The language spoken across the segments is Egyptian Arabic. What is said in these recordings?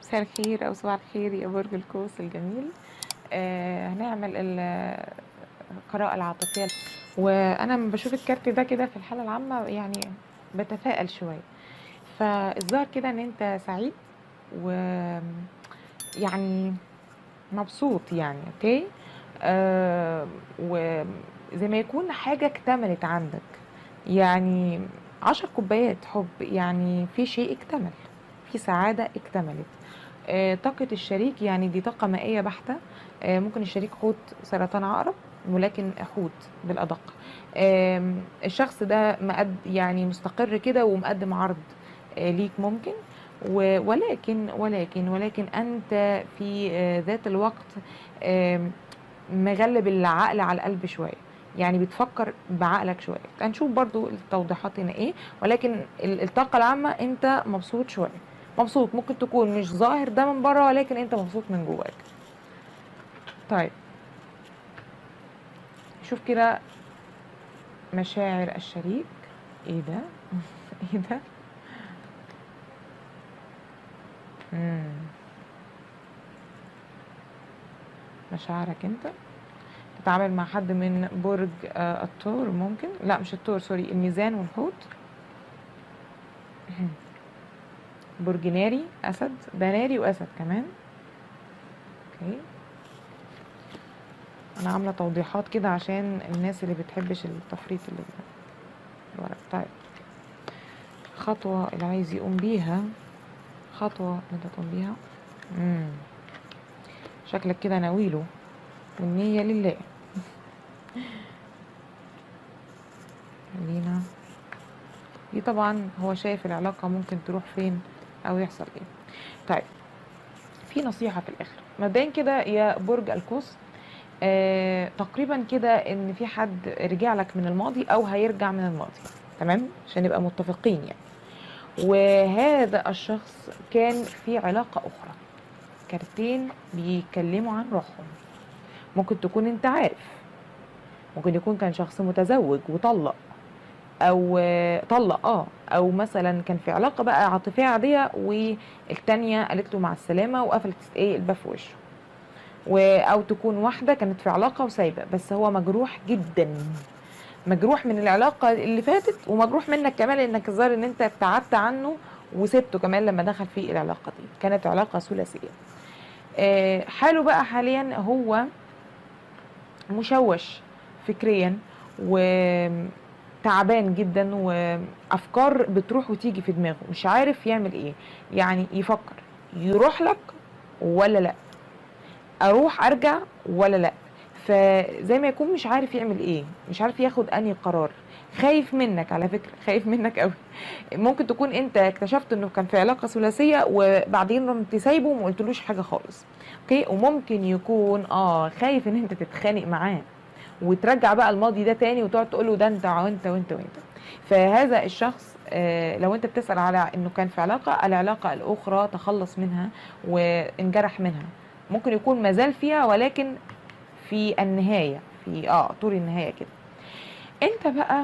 مساء الخير او صباح الخير يا برج القوس الجميل آه هنعمل ال- القراءة العاطفية وانا لما بشوف الكارت ده كده في الحالة العامة يعني بتفائل شوية فالظاهر كده ان انت سعيد و يعني مبسوط يعني اوكي آه وزي ما يكون حاجة اكتملت عندك يعني عشر كوبايات حب يعني في شيء اكتمل في سعادة اكتملت آه، طاقة الشريك يعني دي طاقة مائية بحتة آه، ممكن الشريك حوت سرطان عقرب ولكن حوت بالأدق آم، الشخص ده مقد يعني مستقر كده ومقدم عرض آه، ليك ممكن و- ولكن ولكن ولكن أنت في آه، ذات الوقت آم، مغلب العقل على القلب شوية يعني بتفكر بعقلك شوية هنشوف برضو التوضيحات هنا ايه ولكن ال- الطاقة العامة انت مبسوط شوية مبسوط ممكن تكون مش ظاهر ده من بره ولكن انت مبسوط من جواك طيب شوف كده مشاعر الشريك ايه ده ايه ده مم. مشاعرك انت تتعامل مع حد من برج آه، الثور ممكن لا مش الثور سوري الميزان والحوت برج ناري اسد ده ناري واسد كمان اوكي انا عامله توضيحات كده عشان الناس اللي بتحبش التفريط اللي في الورق طيب خطوه اللي عايز يقوم بيها خطوه اللي انت تقوم بيها امم شكلك كده ناويله والنية لله خلينا دي طبعا هو شايف العلاقة ممكن تروح فين أو يحصل ايه طيب في نصيحة في الآخر مبدئيا كده يا برج القوس آه تقريبا كده ان في حد رجع لك من الماضي او هيرجع من الماضي تمام عشان نبقى متفقين يعني وهذا الشخص كان في علاقة أخرى كارتين بيتكلموا عن روحهم ممكن تكون انت عارف ممكن يكون كان شخص متزوج وطلق او آه، طلق اه او مثلا كان في علاقه بقى عاطفيه عاديه والتانيه قالت له مع السلامه وقفلت ايه الباب في وشه و- او تكون واحده كانت في علاقه وسايبه بس هو مجروح جدا مجروح من العلاقه اللي فاتت ومجروح منك كمان لانك الظاهر ان انت ابتعدت عنه وسبته كمان لما دخل في العلاقه دي كانت علاقه ثلاثيه آه، حاله بقى حاليا هو مشوش فكريا وتعبان جدا وافكار بتروح وتيجي في دماغه مش عارف يعمل ايه يعني يفكر يروح لك ولا لا اروح ارجع ولا لا فزي ما يكون مش عارف يعمل ايه مش عارف ياخد انهي قرار خايف منك على فكره خايف منك قوي ممكن تكون انت اكتشفت انه كان في علاقه ثلاثيه وبعدين رحت سايبه وما قلتلوش حاجه خالص اوكي وممكن يكون اه خايف ان انت تتخانق معاه وترجع بقى الماضي ده تاني وتقعد تقول له ده انت وانت وانت وانت فهذا الشخص آه لو انت بتسأل على انه كان في علاقة العلاقة الاخرى تخلص منها وانجرح منها ممكن يكون مازال فيها ولكن في النهاية في اه طول النهاية كده انت بقى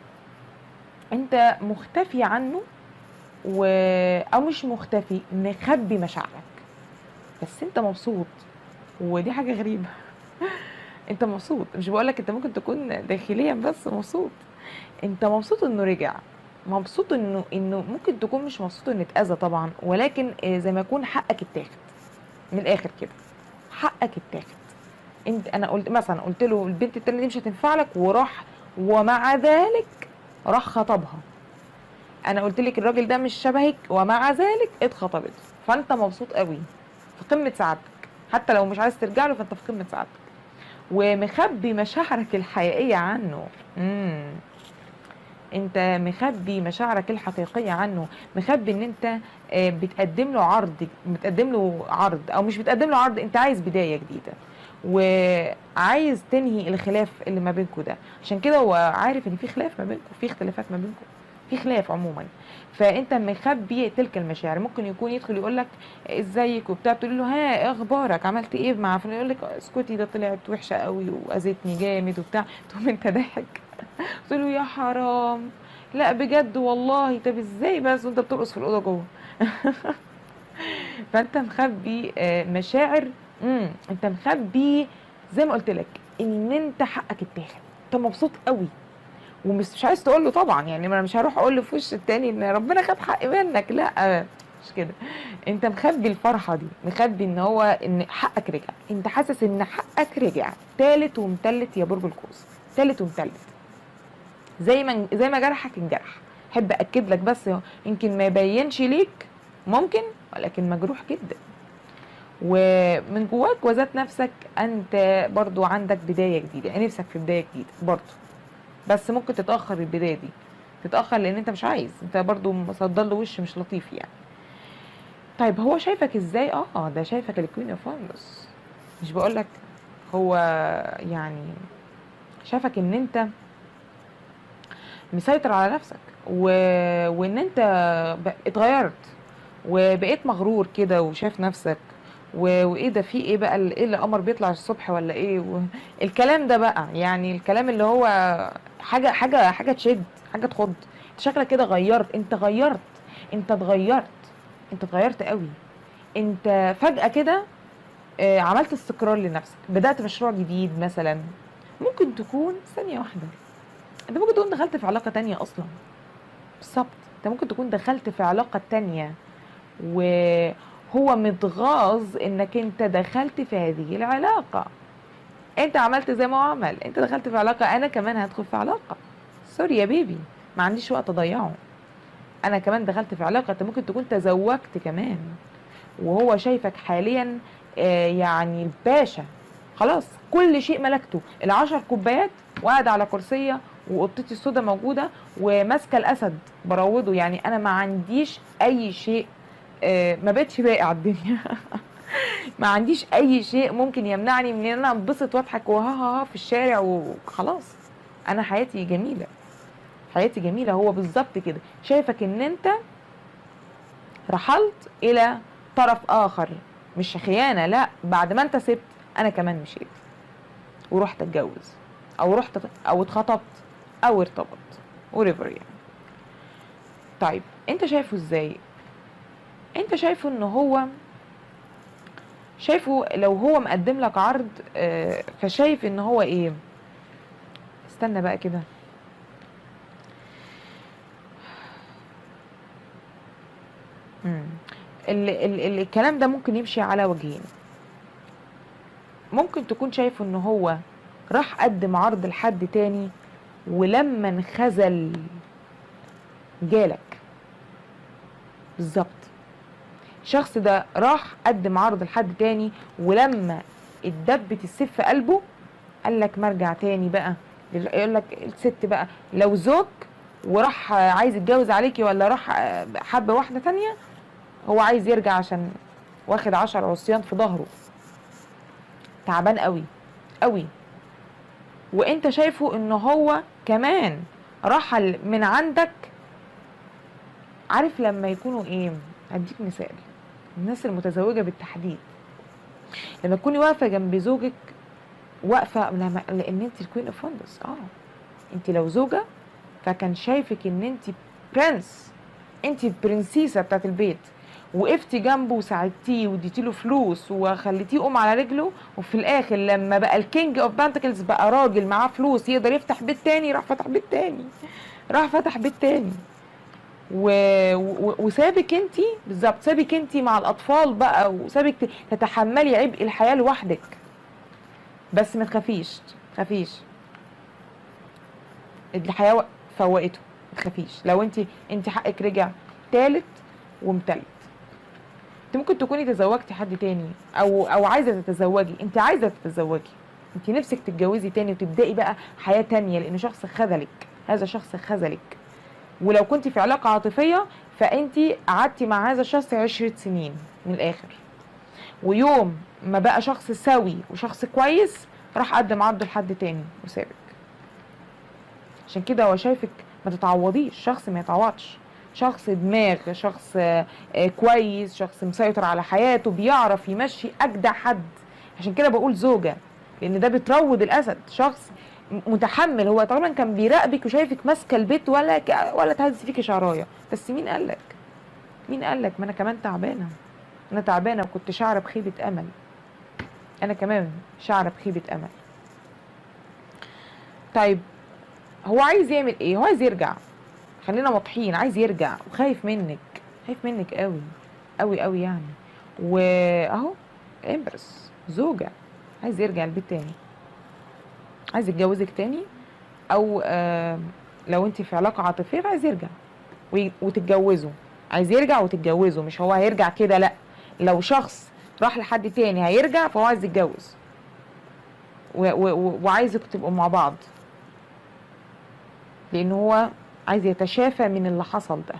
انت مختفي عنه و... او مش مختفي مخبي مشاعرك بس انت مبسوط ودي حاجة غريبة انت مبسوط مش بقولك انت ممكن تكون داخليا بس مبسوط انت مبسوط انه رجع مبسوط انه انه ممكن تكون مش مبسوط انه اتأذى طبعا ولكن آه، زي ما يكون حقك اتاخد من الاخر كده حقك اتاخد انت انا قلت مثلا قلت له البنت التانية دي مش هتنفع لك وراح ومع ذلك راح خطبها انا قلت لك الراجل ده مش شبهك ومع ذلك اتخطبت فانت مبسوط قوي في قمه سعادتك حتى لو مش عايز ترجع له فانت في قمه سعادتك ومخبي مشاعرك الحقيقيه عنه امم انت مخبي مشاعرك الحقيقيه عنه مخبي ان انت آه، بتقدم له عرض بتقدم له عرض او مش بتقدم له عرض انت عايز بدايه جديده وعايز تنهي الخلاف اللي ما بينكم ده عشان كده هو عارف ان في خلاف ما بينكم في اختلافات ما بينكم في خلاف عموما فانت مخبي تلك المشاعر ممكن يكون يدخل يقول لك ازيك وبتاع تقول له ها ايه اخبارك عملت ايه مع فلان يقول لك اسكتي ده طلعت وحشه قوي واذتني جامد وبتاع تقوم انت ضاحك تقول له يا حرام لا بجد والله طب ازاي بس وانت بترقص في الاوضه جوه فانت مخبي آه، مشاعر امم انت مخبي زي ما قلت لك ان انت حقك اتاخد انت مبسوط قوي ومش مش عايز تقول له طبعا يعني ما انا مش هروح اقول له في وش التاني ان ربنا خد حقي منك لا مش كده انت مخبي الفرحه دي مخبي ان هو ان حقك رجع انت حاسس ان حقك رجع تالت ومتلت يا برج القوس تالت ومتلت زي ما زي ما جرحك انجرح احب اكد لك بس يمكن ما يبينش ليك ممكن ولكن مجروح جدا ومن جواك وذات نفسك انت برضو عندك بدايه جديده يعني نفسك في بدايه جديده برضو بس ممكن تتاخر البدايه دي تتاخر لان انت مش عايز انت برضو مصدر له وش مش لطيف يعني طيب هو شايفك ازاي اه ده شايفك الكوين اوف وانس مش بقول لك هو يعني شايفك ان انت مسيطر على نفسك و... وان انت ب... اتغيرت وبقيت مغرور كده وشايف نفسك و... وايه ده في ايه بقى ال- ايه اللي قمر بيطلع الصبح ولا ايه و... الكلام ده بقى يعني الكلام اللي هو حاجه حاجه حاجه تشد حاجه تخض انت شكلك كده غيرت انت غيرت انت اتغيرت انت اتغيرت قوي انت فجاه كده آه، عملت استقرار لنفسك بدات مشروع جديد مثلا ممكن تكون ثانيه واحده انت ممكن تكون دخلت في علاقه تانية اصلا بالظبط انت ممكن تكون دخلت في علاقه تانية وهو متغاظ انك انت دخلت في هذه العلاقه انت عملت زي ما هو عمل انت دخلت في علاقه انا كمان هدخل في علاقه سوري يا بيبي ما عنديش وقت اضيعه انا كمان دخلت في علاقه انت ممكن تكون تزوجت كمان وهو شايفك حاليا آه، يعني الباشا خلاص كل شيء ملكته العشر كوبايات وقاعد على كرسيه وقطتي السوداء موجوده وماسكه الاسد بروضه يعني انا ما عنديش اي شيء آه، ما بقتش باقي على الدنيا ما عنديش اي شيء ممكن يمنعني من ان انا انبسط واضحك وها ها ها في الشارع وخلاص انا حياتي جميله حياتي جميله هو بالظبط كده شايفك ان انت رحلت الى طرف اخر مش خيانه لا بعد ما انت سبت انا كمان مشيت ورحت اتجوز او رحت او اتخطبت او ارتبط وريفر يعني طيب انت شايفه ازاي انت شايفه ان هو شايفه لو هو مقدم لك عرض آه، فشايف ان هو ايه استنى بقى كده مم. ال ال ال الكلام ده ممكن يمشي على وجهين ممكن تكون شايفه ان هو راح قدم عرض لحد تاني ولما انخذل جالك بالظبط الشخص ده راح قدم عرض لحد تاني ولما اتدبت السيف في قلبه قال لك مرجع تاني بقى يقول لك الست بقى لو زوج وراح عايز يتجوز عليكي ولا راح حب واحده تانية هو عايز يرجع عشان واخد عشر عصيان في ظهره تعبان قوي قوي وانت شايفه ان هو كمان رحل من عندك عارف لما يكونوا ايه اديك مثال الناس المتزوجه بالتحديد لما تكوني واقفه جنب زوجك واقفه لما لان انت الكوين اوف وندرز اه انت لو زوجه فكان شايفك ان انت برنس انت البرنسيسه بتاعت البيت وقفتي جنبه وساعدتيه واديتي له فلوس وخليتيه يقوم على رجله وفي الاخر لما بقى الكينج اوف بانتكلز بقى راجل معاه فلوس يقدر يفتح بيت تاني راح فتح بيت تاني راح فتح بيت تاني و... و... وسابك انت بالظبط سابك انت مع الاطفال بقى وسابك ت- تتحملي عبء الحياه لوحدك بس ما تخافيش ما تخافيش الحياه و- فوقته ما تخافيش لو انت انت حقك رجع تالت ومتلت انت ممكن تكوني تزوجتي حد تاني او او عايزه تتزوجي انت عايزه تتزوجي انت نفسك تتجوزي تاني وتبداي بقى حياه تانية لان شخص خذلك هذا شخص خذلك ولو كنت في علاقه عاطفيه فانت قعدتي مع هذا الشخص عشرة سنين من الاخر ويوم ما بقى شخص سوي وشخص كويس راح قدم عرضه لحد تاني وسابك عشان كده هو شايفك ما تتعوضيش شخص ما يتعوضش شخص دماغ شخص آه، آه، كويس شخص مسيطر على حياته بيعرف يمشي اجدع حد عشان كده بقول زوجة لان ده بتروض الاسد شخص م- متحمل هو طبعا كان بيراقبك وشايفك ماسكه البيت ولا ك... ولا تهز فيكي شعرايه بس مين قالك مين قالك ما انا كمان تعبانه انا تعبانه وكنت شعره بخيبه امل انا كمان شعره بخيبه امل طيب هو عايز يعمل ايه هو عايز يرجع خلينا واضحين عايز يرجع وخايف منك خايف منك قوي قوي قوي يعني واهو امبرس زوجة عايز يرجع البيت تاني عايز يتجوزك تاني او آه لو انت في علاقة عاطفية فعايز يرجع وي- وتتجوزوا عايز يرجع وتتجوزوا مش هو هيرجع كده لا لو شخص راح لحد تاني هيرجع فهو عايز يتجوز و- و- و- وعايزك تبقوا مع بعض لان هو عايز يتشافى من اللي حصل ده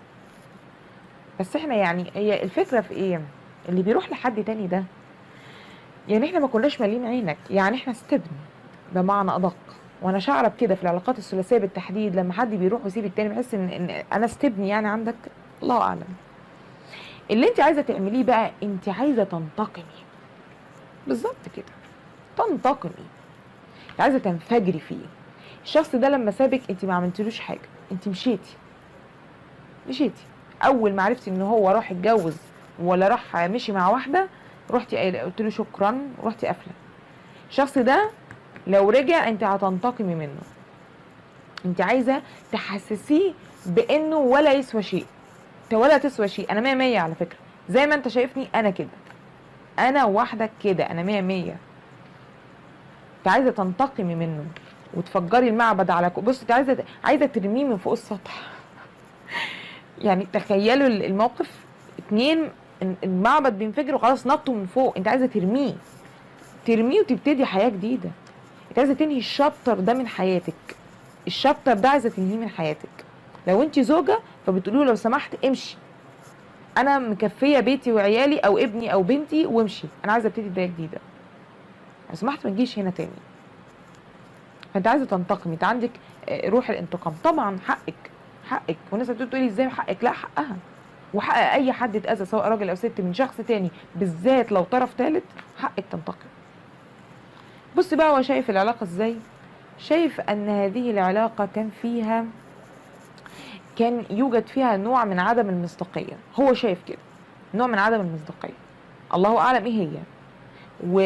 بس احنا يعني هي الفكره في ايه اللي بيروح لحد تاني ده يعني احنا ما كناش مالين عينك يعني احنا استبن بمعنى ادق وانا شعره بكده في العلاقات الثلاثيه بالتحديد لما حد بيروح ويسيب التاني بحس ان, إن انا استبني يعني عندك الله اعلم اللي انت عايزه تعمليه بقى انت عايزه تنتقمي بالظبط كده تنتقمي انت عايزه تنفجري فيه الشخص ده لما سابك انت ما عملتلوش حاجه انت مشيتي مشيتي اول ما عرفتي ان هو راح اتجوز ولا راح مشي مع واحده رحتي قايله قلت له شكرا ورحتي قافله الشخص ده لو رجع انت هتنتقمي منه انت عايزه تحسسيه بانه ولا يسوى شيء انت ولا تسوى شيء انا مية مية على فكره زي ما انت شايفني انا كده انا وحدك كده انا مية مية انت عايزه تنتقمي منه وتفجري المعبد على كو... بص انت عايزه عايزه ترميه من فوق السطح يعني تخيلوا الموقف اتنين المعبد بينفجر وخلاص نطوا من فوق انت عايزه ترميه ترميه وتبتدي حياه جديده انت عايزه تنهي الشابتر ده من حياتك الشابتر ده عايزه تنهيه من حياتك لو انت زوجه فبتقولي له لو سمحت امشي انا مكفيه بيتي وعيالي او ابني او بنتي وامشي انا عايزه ابتدي بدايه جديده لو سمحت ما تجيش هنا تاني فانت عايزه تنتقمي انت عندك آه، روح الانتقام طبعا حقك حقك والناس بتقول تقولي ازاي حقك لا حقها وحق اي حد اتاذى سواء راجل او ست من شخص تاني بالذات لو طرف ثالث حقك تنتقم بص بقى هو شايف العلاقه ازاي شايف ان هذه العلاقه كان فيها كان يوجد فيها نوع من عدم المصداقيه هو شايف كده نوع من عدم المصداقيه الله اعلم ايه هي و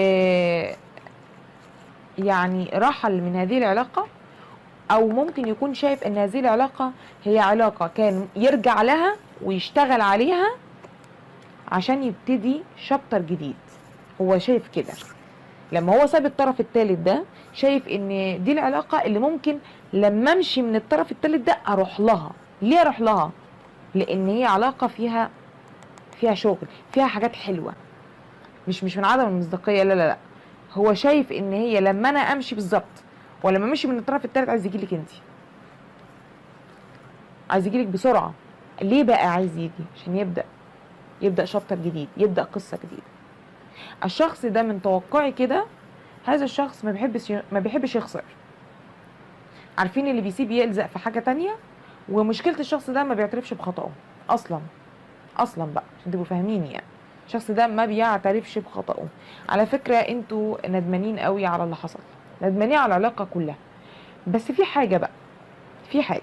يعني رحل من هذه العلاقه او ممكن يكون شايف ان هذه العلاقه هي علاقه كان يرجع لها ويشتغل عليها عشان يبتدي شابتر جديد هو شايف كده لما هو ساب الطرف الثالث ده شايف ان دي العلاقه اللي ممكن لما امشي من الطرف الثالث ده اروح لها ليه اروح لها لان هي علاقه فيها فيها شغل فيها حاجات حلوه مش مش من عدم المصداقيه لا لا لا هو شايف ان هي لما انا امشي بالظبط ولما مشي من الطرف الثالث عايز يجيلك انت عايز يجيلك بسرعه ليه بقى عايز يجي عشان يبدا يبدا شابتر جديد يبدا قصه جديده الشخص ده من توقعي كده هذا الشخص ما بيحبش ما بيحبش يخسر عارفين اللي بيسيب يلزق في حاجه تانية ومشكله الشخص ده ما بيعترفش بخطأه اصلا اصلا بقى عشان تبقوا فاهمين يعني الشخص ده ما بيعترفش بخطأه على فكره انتوا ندمانين قوي على اللي حصل ندمانين على العلاقه كلها بس في حاجه بقى في حاجه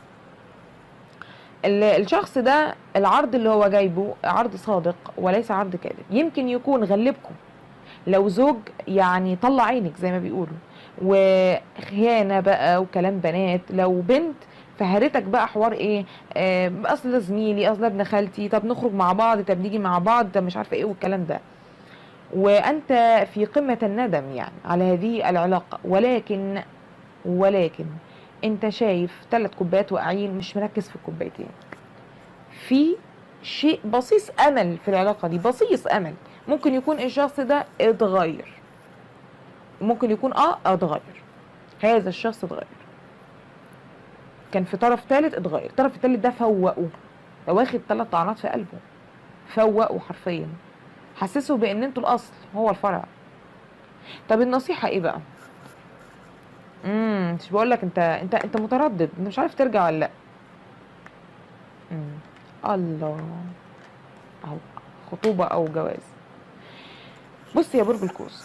ال- الشخص ده العرض اللي هو جايبه عرض صادق وليس عرض كاذب يمكن يكون غلبكم لو زوج يعني طلع عينك زي ما بيقولوا وخيانه بقى وكلام بنات لو بنت فهرتك بقى حوار ايه آه اصل ده زميلي اصل ده ابن خالتي طب نخرج مع بعض طب نيجي مع بعض طب مش عارفه ايه والكلام ده وانت في قمه الندم يعني على هذه العلاقه ولكن ولكن انت شايف ثلاث كوبايات واقعين مش مركز في الكوبايتين في شيء بصيص امل في العلاقه دي بصيص امل ممكن يكون الشخص ده اتغير ممكن يكون اه اتغير هذا الشخص اتغير كان في طرف ثالث اتغير الطرف الثالث ده فوقه ده واخد ثلاث طعنات في قلبه فوقه حرفيا حسسه بان انتوا الاصل هو الفرع طب النصيحه ايه بقى امم مش بقول لك انت انت انت متردد انت مش عارف ترجع ولا لا امم الله اهو خطوبه او جواز بص يا برج القوس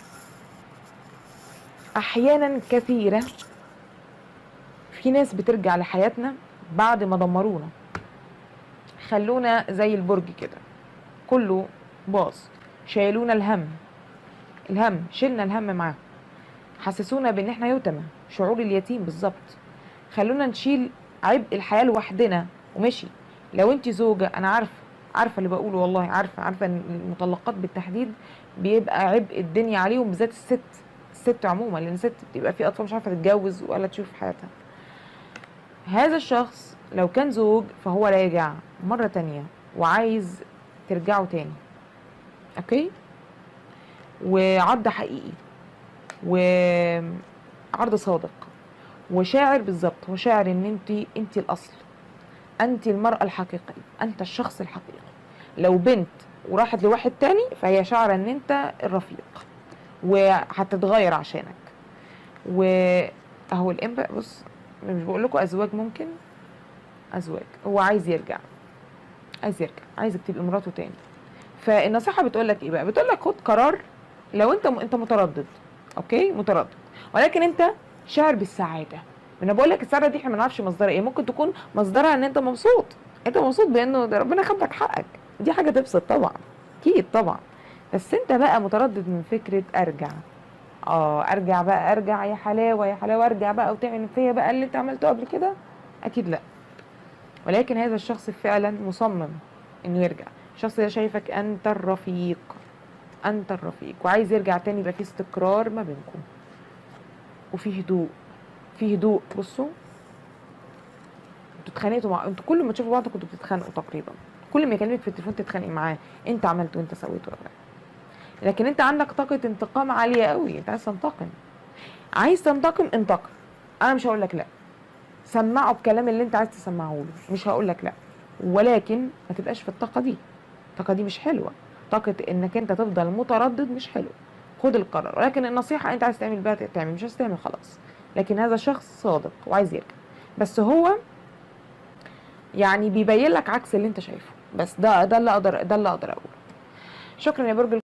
احيانا كثيره في ناس بترجع لحياتنا بعد ما دمرونا خلونا زي البرج كده كله باظ شايلونا الهم الهم شلنا الهم معاهم حسسونا بان احنا يتامى شعور اليتيم بالظبط خلونا نشيل عبء الحياه لوحدنا ومشي لو انت زوجه انا عارفه عارفه اللي بقوله والله عارفه عارفه ان المطلقات بالتحديد بيبقى عبء الدنيا عليهم بالذات الست الست عموما لان الست بتبقى في اطفال مش عارفه تتجوز ولا تشوف حياتها هذا الشخص لو كان زوج فهو راجع مرة تانية وعايز ترجعوا تاني اوكي وعرض حقيقي وعرض صادق وشاعر بالظبط هو شاعر ان انت انت الاصل انت المرأة الحقيقية انت الشخص الحقيقي لو بنت وراحت لواحد تاني فهي شاعرة ان انت الرفيق وهتتغير عشانك واهو الانبا بص مش بقول لكم ازواج ممكن ازواج هو عايز يرجع عايز يرجع عايزك تبقي مراته تاني فالنصيحه بتقول لك ايه بقى بتقول لك خد قرار لو انت انت متردد اوكي متردد ولكن انت شاعر بالسعاده انا بقول لك السعاده دي احنا ما نعرفش مصدرها ايه ممكن تكون مصدرها ان انت مبسوط انت مبسوط بانه ده ربنا خد لك حقك دي حاجه تبسط طبعا اكيد طبعا بس انت بقى متردد من فكره ارجع اه ارجع بقى ارجع يا حلاوه يا حلاوه ارجع بقى وتعمل فيا بقى اللي انت عملته قبل كده اكيد لا ولكن هذا الشخص فعلا مصمم انه يرجع الشخص ده شايفك انت الرفيق انت الرفيق وعايز يرجع تاني يبقى في استقرار ما بينكم وفي هدوء في هدوء بصوا انتوا اتخانقتوا مع انتوا كل ما تشوفوا بعض كنتوا بتتخانقوا تقريبا كل ما يكلمك في التليفون تتخانقي معاه انت عملت وانت سويت ولا لكن انت عندك طاقه انتقام عاليه قوي انت عايز تنتقم عايز تنتقم انتقم انا مش هقول لك لا سمعه الكلام اللي انت عايز تسمعه له مش هقول لك لا ولكن ما تبقاش في الطاقه دي الطاقه دي مش حلوه طاقه انك انت تفضل متردد مش حلو خد القرار ولكن النصيحه انت عايز تعمل بيها تعمل مش عايز تعمل خلاص لكن هذا شخص صادق وعايز يرجع بس هو يعني بيبين لك عكس اللي انت شايفه بس ده ده اللي اقدر ده اللي اقدر اقوله شكرا يا برج